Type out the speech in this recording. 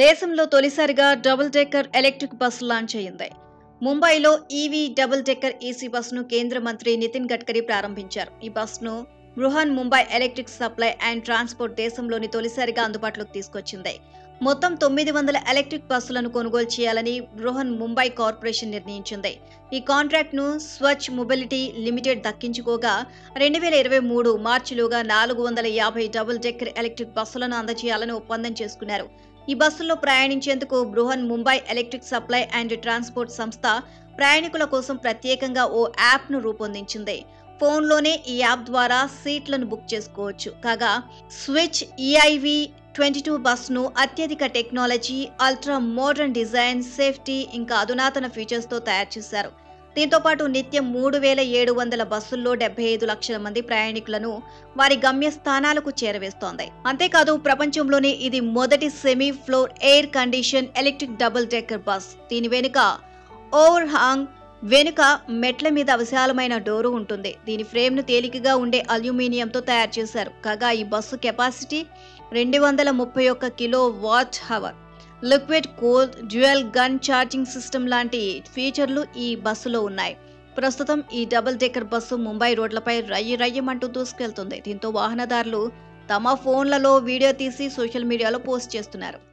దేశంలో తొలిసారిగా double decker electric bus launch అయింది ముంబైలో ఈవీ డబుల్ డెక్కర్ ఏసీ బస్సును కేంద్ర మంత్రి నితిన్ గడ్కరీ ప్రారంభించారు ఈ బస్సును Brihanmumbai electric supply and transport దేశంలోని తొలిసారిగా అందుబాటులోకి తీసుకొచ్చింది మొత్తం తొమ్మిది వందల ఎలక్ట్రిక్ బస్సులను కొనుగోలు చేయాలని బృహన్ ముంబై కార్పొరేషన్ నిర్ణయించింది ఈ కాంట్రాక్ట్ ను స్వచ్ఛ మొబిలిటీ లిమిటెడ్ దక్కించుకోగా రెండు వేల ఇరవై మూడు మార్చిలోగా నాలుగు వందల యాభై డబుల్ డెక్కర్ ఎలక్ట్రిక్ బస్సులను అందజేయాలని ఒప్పందం చేసుకున్నారు ఈ బస్సుల్లో ప్రయాణించేందుకు Brihanmumbai electric supply and transport సంస్థ ప్రయాణికుల కోసం ప్రత్యేకంగా ఓ యాప్ను రూపొందించింది ఫోన్లోనే ఈ యాప్ ద్వారా సీట్లను బుక్ చేసుకోవచ్చు కాగా స్విచ్ ఈఐవి ట్వంటీ టూ బస్ను అత్యధిక technology ultra modern design safety ఇంకా అధునాతన ఫీచర్స్తో తయారు చేశారు దీంతో పాటు నిత్యం మూడు వేల ఏడు వందల బస్సుల్లో డెబ్బై ఐదు లక్షల మంది ప్రయాణికులను వారి గమ్యస్థానాలకు చేరవేస్తోంది అంతేకాదు ప్రపంచంలోనే ఇది మొదటి semi floor air condition electric double decker bus దీని వెనుక ఓవర్ హాంగ్ వెనుక మెట్ల మీద విశాలమైన డోరు ఉంటుంది దీని ఫ్రేమ్ను తేలికగా ఉండే అల్యూమినియంతో తయారు చేశారు కాగా ఈ బస్సు కెపాసిటీ రెండు వందల ముప్పై ఒక్క kilo watt hour liquid cold dual gun charging system లాంటి ఫీచర్లు ఈ బస్సులో ఉన్నాయి ప్రస్తుతం ఈ డబుల్ డెక్కర్ బస్సు ముంబై రోడ్లపై రయ్యి రయ్యమంటూ దూసుకెళ్తుంది దీంతో వాహనదారులు తమ ఫోన్లలో వీడియో తీసి సోషల్ మీడియాలో పోస్ట్ చేస్తున్నారు